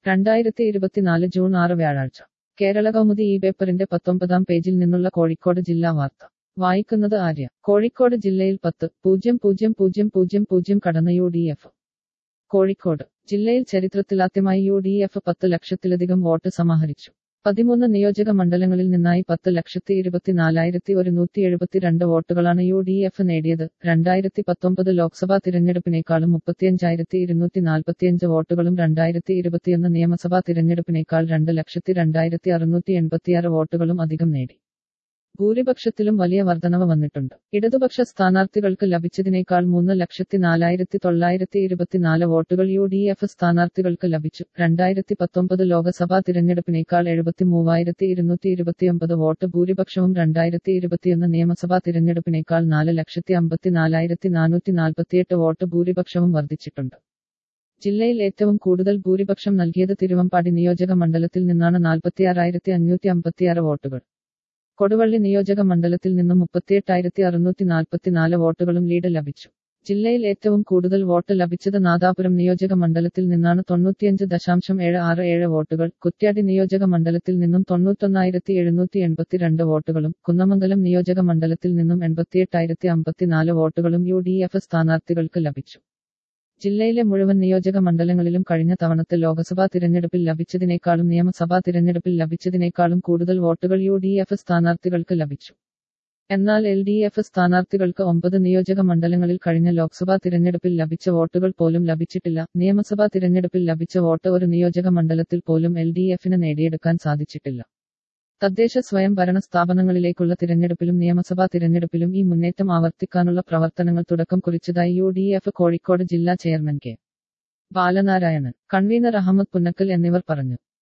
രണ്ടായിരത്തി ഇരുപത്തിനാല് ജൂൺ ആറ് വ്യാഴാഴ്ച കേരള കൗമുദി ഈ പേപ്പറിന്റെ പത്തൊമ്പതാം പേജിൽ നിന്നുള്ള കോഴിക്കോട് ജില്ലാ വാർത്ത വായിക്കുന്നത് ആര്യ കോഴിക്കോട് ജില്ലയിൽ പത്ത് പൂജ്യം പൂജ്യം പൂജ്യം പൂജ്യം പൂജ്യം കടന്ന യു ഡി എഫ് കോഴിക്കോട് ജില്ലയിൽ ചരിത്രത്തിലാദ്യമായി യു ഡി എഫ് പത്ത് ലക്ഷത്തിലധികം വോട്ട് സമാഹരിച്ചു പതിമൂന്ന് നിയോജക മണ്ഡലങ്ങളിൽ നിന്നായി പത്ത് ലക്ഷത്തി ഇരുപത്തിനാലായിരത്തി ഒരുന്നൂറ്റി എഴുപത്തിരണ്ട് വോട്ടുകളാണ് യു ഡി എഫ് നേടിയത് രണ്ടായിരത്തി പത്തൊമ്പത് ലോക്സഭാ തിരഞ്ഞെടുപ്പിനേക്കാളും മുപ്പത്തിയഞ്ചായിരത്തി ഇരുന്നൂറ്റി നാൽപ്പത്തിയഞ്ച് വോട്ടുകളും രണ്ടായിരത്തി ഇരുപത്തിയൊന്ന് നിയമസഭാ തിരഞ്ഞെടുപ്പിനേക്കാൾ രണ്ട് ലക്ഷത്തി രണ്ടായിരത്തി അറുന്നൂറ്റി എൺപത്തിയാറ് വോട്ടുകളും അധികം നേടി ഭൂരിപക്ഷത്തിലും വലിയ വർധനവ് വന്നിട്ടുണ്ട് ഇടതുപക്ഷ സ്ഥാനാർത്ഥികൾക്ക് ലഭിച്ചതിനേക്കാൾ മൂന്ന് ലക്ഷത്തി നാലായിരത്തി തൊള്ളായിരത്തി ഇരുപത്തിനാല് വോട്ടുകൾ യു ഡി എഫ് സ്ഥാനാർത്ഥികൾക്ക് ലഭിച്ചു രണ്ടായിരത്തി പത്തൊമ്പത് ലോക്സഭാ തിരഞ്ഞെടുപ്പിനേക്കാൾ എഴുപത്തി മൂവായിരത്തി ഇരുന്നൂറ്റി ഇരുപത്തിയൊമ്പത് വോട്ട് ഭൂരിപക്ഷവും രണ്ടായിരത്തി ഇരുപത്തിയൊന്ന് നിയമസഭാ തിരഞ്ഞെടുപ്പിനേക്കാൾ നാല് ലക്ഷത്തി അമ്പത്തിനാലായിരത്തി നാനൂറ്റി നാൽപ്പത്തിയെട്ട് വോട്ട് ഭൂരിപക്ഷവും വർദ്ധിച്ചിട്ടുണ്ട് ജില്ലയിൽ ഏറ്റവും കൂടുതൽ ഭൂരിപക്ഷം നൽകിയത് തിരുവമ്പാടി നിയോജക മണ്ഡലത്തിൽ നിന്നാണ് നാൽപ്പത്തിയാറായിരത്തി അഞ്ഞൂറ്റി അമ്പത്തിയാറ് വോട്ടുകൾ കൊടുവള്ളി നിയോജക മണ്ഡലത്തിൽ നിന്നും മുപ്പത്തിയെട്ടായിരത്തി അറുന്നൂറ്റി നാൽപ്പത്തിനാല് വോട്ടുകളും ലീഡ് ലഭിച്ചു ജില്ലയിൽ ഏറ്റവും കൂടുതൽ വോട്ട് ലഭിച്ചത് നാദാപുരം നിയോജക മണ്ഡലത്തിൽ നിന്നാണ് തൊണ്ണൂറ്റിയഞ്ച് ദശാംശം ഏഴ് ആറ് ഏഴ് വോട്ടുകൾ കുറ്റ്യാടി നിയോജക മണ്ഡലത്തിൽ നിന്നും തൊണ്ണൂറ്റൊന്നായിരത്തി എഴുന്നൂറ്റി എൺപത്തിരണ്ട് വോട്ടുകളും കുന്നമംഗലം നിയോജക മണ്ഡലത്തിൽ നിന്നും എൺപത്തിയെട്ടായിരത്തി അമ്പത്തിനാല് വോട്ടുകളും യു ഡി എഫ് സ്ഥാനാർത്ഥികൾക്ക് ലഭിച്ചു ജില്ലയിലെ മുഴുവൻ നിയോജക മണ്ഡലങ്ങളിലും കഴിഞ്ഞ തവണത്തെ ലോക്സഭാ തിരഞ്ഞെടുപ്പിൽ ലഭിച്ചതിനേക്കാളും നിയമസഭാ തിരഞ്ഞെടുപ്പിൽ ലഭിച്ചതിനേക്കാളും കൂടുതൽ വോട്ടുകൾ യു ഡി എഫ് സ്ഥാനാർത്ഥികൾക്ക് ലഭിച്ചു എന്നാൽ എൽ ഡി എഫ് സ്ഥാനാർത്ഥികൾക്ക് ഒമ്പത് നിയോജക മണ്ഡലങ്ങളിൽ കഴിഞ്ഞ ലോക്സഭാ തിരഞ്ഞെടുപ്പിൽ ലഭിച്ച വോട്ടുകൾ പോലും ലഭിച്ചിട്ടില്ല നിയമസഭാ തിരഞ്ഞെടുപ്പിൽ ലഭിച്ച വോട്ട് ഒരു നിയോജക മണ്ഡലത്തിൽ പോലും എൽ ഡി എഫിന് നേടിയെടുക്കാൻ സാധിച്ചിട്ടില്ല തദ്ദേശ സ്വയംഭരണ സ്ഥാപനങ്ങളിലേക്കുള്ള തിരഞ്ഞെടുപ്പിലും നിയമസഭാ തിരഞ്ഞെടുപ്പിലും ഈ മുന്നേറ്റം ആവർത്തിക്കാനുള്ള പ്രവർത്തനങ്ങൾ തുടക്കം കുറിച്ചതായി യു ഡി എഫ് കോഴിക്കോട് ജില്ലാ chairman K Balanarayanan convener Ahammad Punnakkal എന്നിവർ പറഞ്ഞു